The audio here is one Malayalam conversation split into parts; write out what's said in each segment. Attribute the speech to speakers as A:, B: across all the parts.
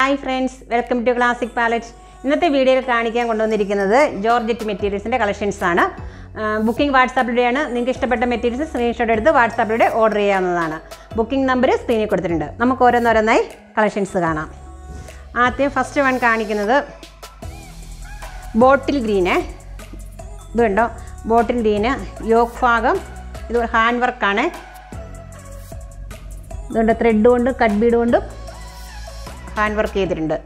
A: hi friends welcome to classic palette ഇന്നത്തെ വീഡിയോയിൽ കാണിക്കാൻ കൊണ്ടുവന്നിരിക്കുന്നത് ജോർജറ്റ് മെറ്റീരിയൽസിൻ്റെ കളക്ഷൻസ് ആണ് ബുക്കിംഗ് വാട്സാപ്പിലൂടെയാണ് നിങ്ങൾക്ക് ഇഷ്ടപ്പെട്ട മെറ്റീരിയൽസ് സ്ക്രീൻഷോട്ട് എടുത്ത് വാട്സാപ്പിലൂടെ ഓർഡർ ചെയ്യാവുന്നതാണ് ബുക്കിംഗ് നമ്പർ സ്ക്രീനിൽ കൊടുത്തിട്ടുണ്ട് നമുക്ക് ഓരോന്നോരോന്നായി കളക്ഷൻസ് കാണാം ആദ്യം ഫസ്റ്റ് വൺ കാണിക്കുന്നത് ബോട്ടിൽ ഗ്രീന് ഇത് കണ്ടോ ബോട്ടിൽ ഗ്രീന് യോഗ് ഭാഗം ഇത് ഹാൻഡ് വർക്കാണ് ഇതുകൊണ്ട് ത്രെഡ് കൊണ്ടും കട്ട് ബീഡ് കൊണ്ടും ഹാൻഡ് വർക്ക് ചെയ്തിട്ടുണ്ട്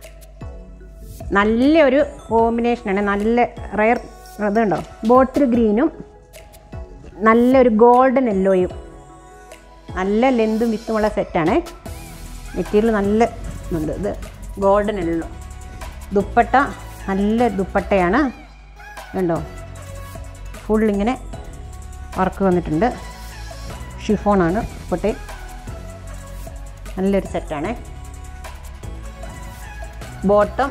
A: നല്ലൊരു കോമ്പിനേഷനാണ് നല്ല റയർ അതുണ്ടോ ബോട്ടിൽ ഗ്രീനും നല്ലൊരു ഗോൾഡൻ യെല്ലോയും നല്ല ലെന്തും വിത്തുമുള്ള സെറ്റാണ് മെറ്റീരിയൽ നല്ല ഇതുണ്ട് ഇത് ഗോൾഡൻ യെല്ലോ ദുപ്പട്ട നല്ല ദുപ്പട്ടയാണ് കണ്ടോ ഫുൾ ഇങ്ങനെ വർക്ക് വന്നിട്ടുണ്ട് ഷിഫോണാണ് ദുപ്പട്ടയും നല്ലൊരു സെറ്റാണ് ബോട്ടം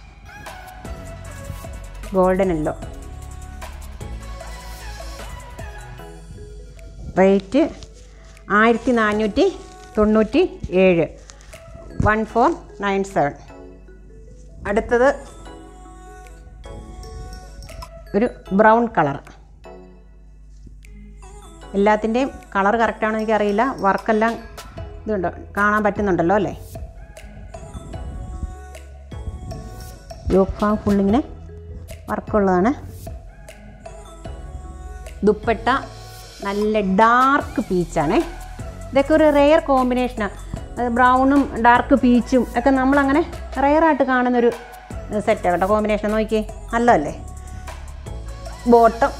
A: ഗോൾഡൻ യെല്ലോ റേറ്റ് ആയിരത്തി നാനൂറ്റി തൊണ്ണൂറ്റി ഏഴ് വൺ ഫോർ നയൻ സെവൻ അടുത്തത് ഒരു ബ്രൗൺ കളർ എല്ലാത്തിൻ്റെയും കളർ കറക്റ്റാണോ എനിക്കറിയില്ല വർക്കെല്ലാം ഇതുണ്ടോ കാണാൻ പറ്റുന്നുണ്ടല്ലോ അല്ലേ യോഗ് ഫാം ഫുള്ളിങ്ങനെ വർക്കുള്ളതാണ് ദുപ്പട്ട നല്ല ഡാർക്ക് പീച്ചാണ് ഇതൊക്കെ ഒരു റെയർ കോമ്പിനേഷനാണ് അത് ബ്രൗണും ഡാർക്ക് പീച്ചും ഒക്കെ നമ്മളങ്ങനെ റെയറായിട്ട് കാണുന്നൊരു സെറ്റാണ് കേട്ടോ കോമ്പിനേഷൻ നോക്കിയേ നല്ലതല്ലേ ബോട്ടം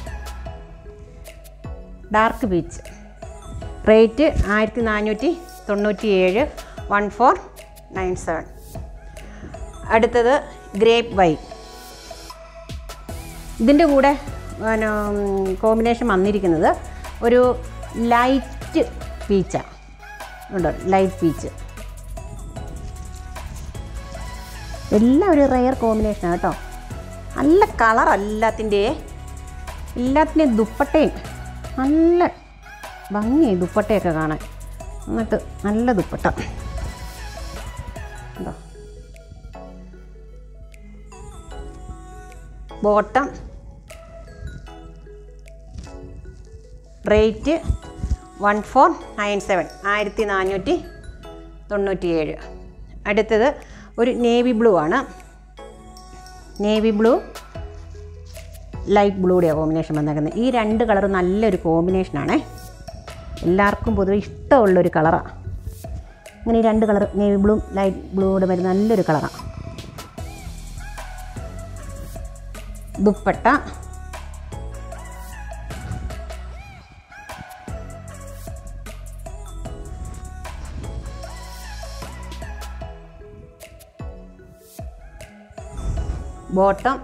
A: ഡാർക്ക് പീച്ച് റേറ്റ് ആയിരത്തി നാനൂറ്റി തൊണ്ണൂറ്റി ഏഴ് വൺ ഫോർ നയൻ സെവൻ അടുത്തത് ഗ്രേപ്പ് വൈൻ ഇതിൻ്റെ കൂടെ പിന്നെ കോമ്പിനേഷൻ വന്നിരിക്കുന്നത് ഒരു ലൈറ്റ് പീച്ചാണ് ഉണ്ട് ലൈറ്റ് പീച്ച് എല്ലാം ഒരു റെയർ കോമ്പിനേഷനാണ് കേട്ടോ നല്ല കളർ എല്ലാത്തിൻ്റെ എല്ലാത്തിൻ്റെയും ദുപ്പട്ടയും നല്ല ഭംഗിയായി ദുപ്പട്ടയൊക്കെ കാണാൻ എന്നിട്ട് നല്ല ദുപ്പട്ട ഉണ്ടോ bottom rate one four nine seven ആയിരത്തി നാനൂറ്റി തൊണ്ണൂറ്റിയേഴ് അടുത്തത് ഒരു നേവി ബ്ലൂ ആണ് നേവി ബ്ലൂ ലൈറ്റ് ബ്ലൂടെയാണ് കോമ്പിനേഷൻ വന്നേക്കുന്നത് ഈ രണ്ട് കളർ നല്ലൊരു കോമ്പിനേഷനാണേ എല്ലാവർക്കും പൊതുവെ ഇഷ്ടമുള്ളൊരു കളറാണ് ഇങ്ങനെ ഈ രണ്ട് കളർ നേവി ബ്ലൂ ലൈറ്റ് ബ്ലൂടെ വരുന്ന നല്ലൊരു കളറാണ് dupatta bottom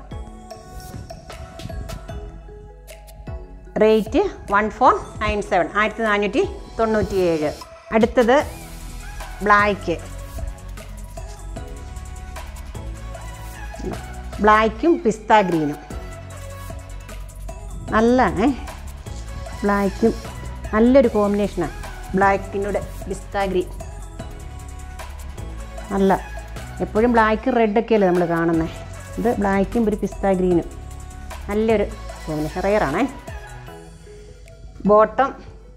A: rate one four nine seven ആയിരത്തി നാനൂറ്റി തൊണ്ണൂറ്റി ഏഴ് അടുത്തത് ബ്ലാക്ക് ബ്ലാക്കും പിസ്ത ഗ്രീനും നല്ലതാണേ ബ്ലാക്കും നല്ലൊരു കോമ്പിനേഷനാണ് ബ്ലാക്കിനൂടെ പിസ്ത ഗ്രീൻ നല്ല എപ്പോഴും ബ്ലാക്ക് റെഡൊക്കെയല്ലേ നമ്മൾ കാണുന്നത് ഇത് ബ്ലാക്കും ഒരു പിസ്ത ഗ്രീനും നല്ലൊരു കോമ്പിനേഷൻ റെയറാണേ ബോട്ടം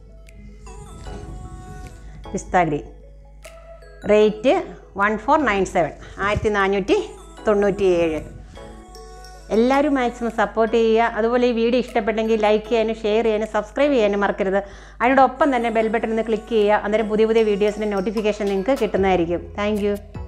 A: പിസ്ത green rate one four nine seven ആയിരത്തി നാനൂറ്റി തൊണ്ണൂറ്റി ഏഴ് എല്ലാവരും മാക്സിമം സപ്പോർട്ട് ചെയ്യുക അതുപോലെ ഈ വീഡിയോ ഇഷ്ടപ്പെട്ടെങ്കിൽ ലൈക്ക് ചെയ്യാനും ഷെയർ ചെയ്യാനും സബ്സ്ക്രൈബ് ചെയ്യാനും മറക്കരുത് അതിനോടൊപ്പം തന്നെ ബെൽ ബട്ടൺ ഒന്ന് ക്ലിക്ക് ചെയ്യുക അന്നേരം പുതിയ പുതിയ വീഡിയോസിൻ്റെ നോട്ടിഫിക്കേഷൻ നിങ്ങൾക്ക് കിട്ടുന്നതായിരിക്കും താങ്ക്